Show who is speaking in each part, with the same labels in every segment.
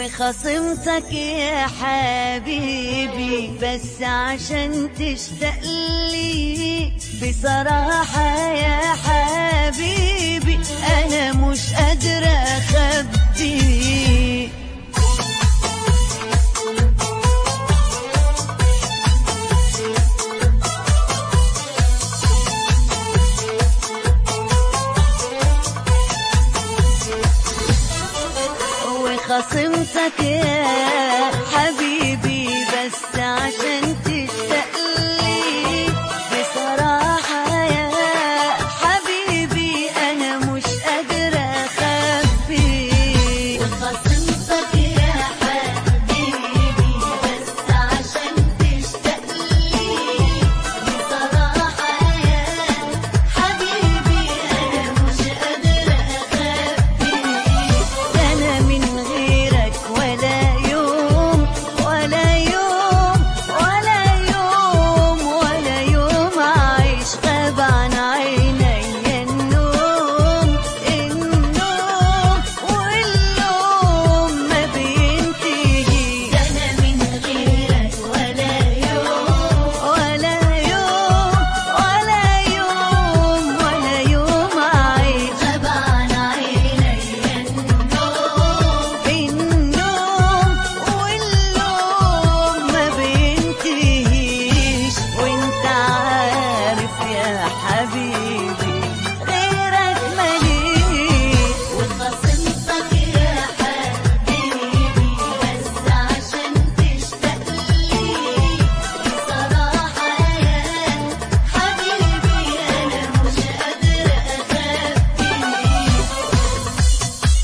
Speaker 1: وخصمتك يا حبيبي بس عشان تشتاق لي بصراحة يا حبيبي أنا مش قادرة أخبي وخصمتك يا حبيبي بس عشان تشتاق لي بصراحة يا حبيبي أنا مش قادرة أخبي وخصمتك يا حبيبي بس عشان تشتاق لي بصراحة يا حبيبي أنا مش قادرة أخبي أنا من غيرك ولا يوم ولا يوم ولا يوم ولا يوم عايش غاب عن عيني النوم النوم والنوم ما بينتهي أنا من غيرك ولا يوم ولا يوم ولا يوم ولا يوم عايش غاب عن عيني النوم النوم والنوم ما بينتهيش وانت عارف يا حبيبي غيرك ماليش وخصمتك يا حبيبي بس عشان تشتاق لي بصراحة يا حبيبي أنا مش قادرة أخبي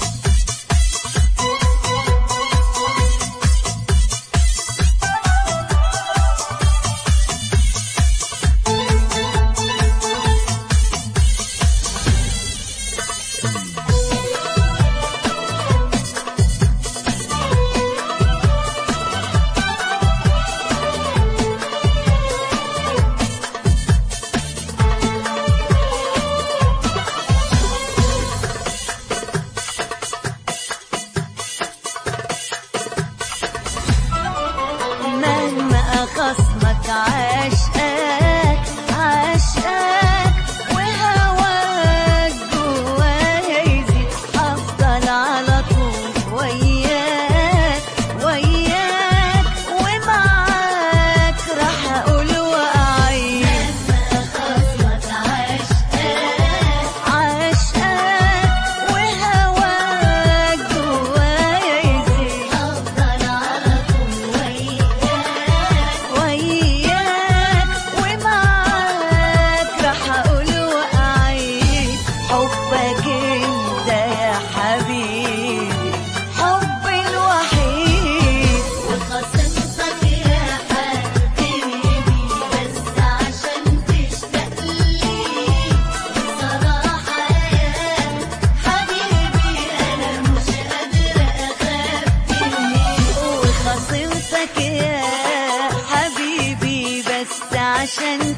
Speaker 1: مهما خصمك عشقك عشقك وهواك جوايا يزيد افضل على طول وياك وياك ومعاك راح اقول واعيد مهما خصمك عشقك عشقك وهواك جوايا يزيد افضل على طول وياك وياك ومعاك راح اقول واعيد حبك انت يا حبيبي حبي الوحيد وخصمتك يا حبيبي بس عشان تشتاق لي بصراحة يا حبيبي أنا مش قادرة أخبي وخصمتك يا حبيبي بس عشان